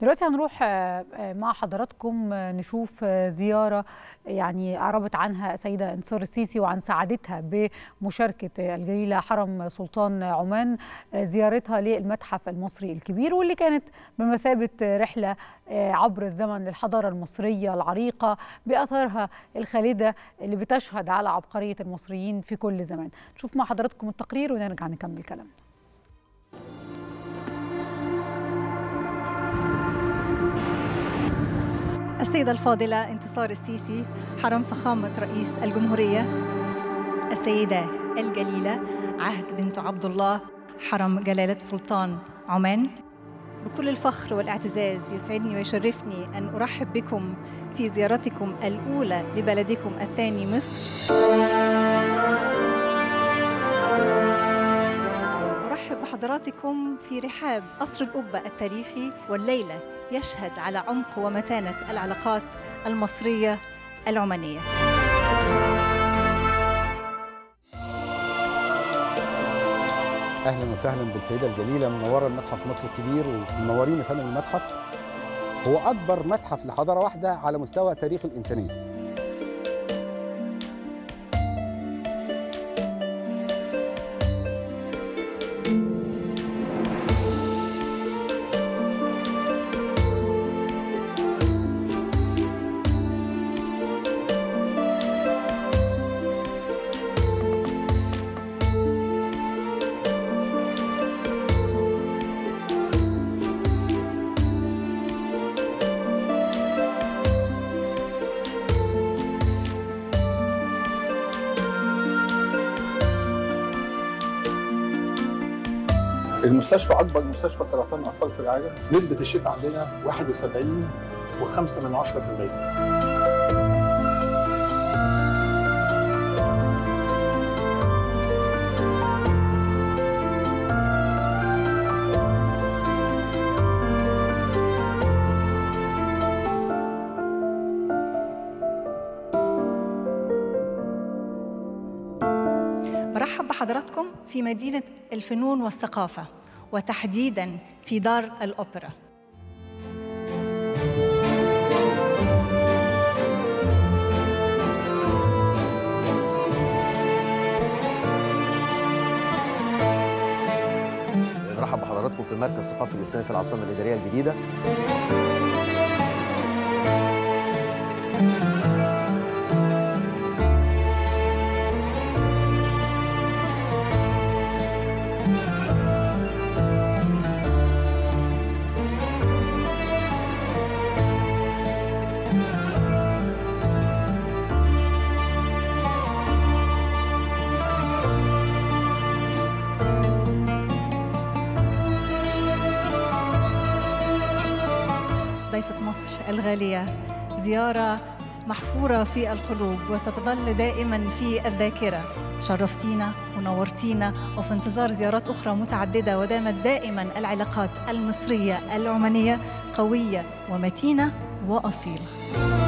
دلوقتي هنروح مع حضراتكم نشوف زيارة يعني أعربت عنها سيدة انتصار السيسي وعن سعادتها بمشاركة الجليلة حرم سلطان عمان زيارتها للمتحف المصري الكبير واللي كانت بمثابة رحلة عبر الزمن للحضارة المصرية العريقة بأثرها الخالدة اللي بتشهد على عبقرية المصريين في كل زمان نشوف مع حضراتكم التقرير ونرجع نكمل كلامنا السيدة الفاضلة انتصار السيسي حرم فخامة رئيس الجمهورية السيدة الجليلة عهد بنت عبد الله حرم جلالة سلطان عمان بكل الفخر والاعتزاز يسعدني ويشرفني أن أرحب بكم في زيارتكم الأولى لبلدكم الثاني مصر أرحب بحضراتكم في رحاب قصر القبة التاريخي والليلة يشهد على عمق ومتانة العلاقات المصرية العمانية اهلا وسهلا بالسيده الجليله منوره المتحف مصر الكبير ومنورين يا فندم المتحف هو اكبر متحف لحضاره واحده على مستوى تاريخ الانسانيه المستشفى اكبر مستشفى سرطان الاطفال في العالم نسبه الشفاء عندنا 71 و5 من 10% برحب بحضراتكم في مدينة الفنون والثقافة وتحديدا في دار الأوبرا نرحب بحضراتكم في مركز الثقافي الإسلامي في العاصمة الإدارية الجديدة ضيفة مصر الغالية زيارة محفورة في القلوب وستظل دائما في الذاكرة شرفتينا ونورتينا وفي انتظار زيارات أخرى متعددة ودامت دائما العلاقات المصرية العمانية قوية ومتينة وأصيلة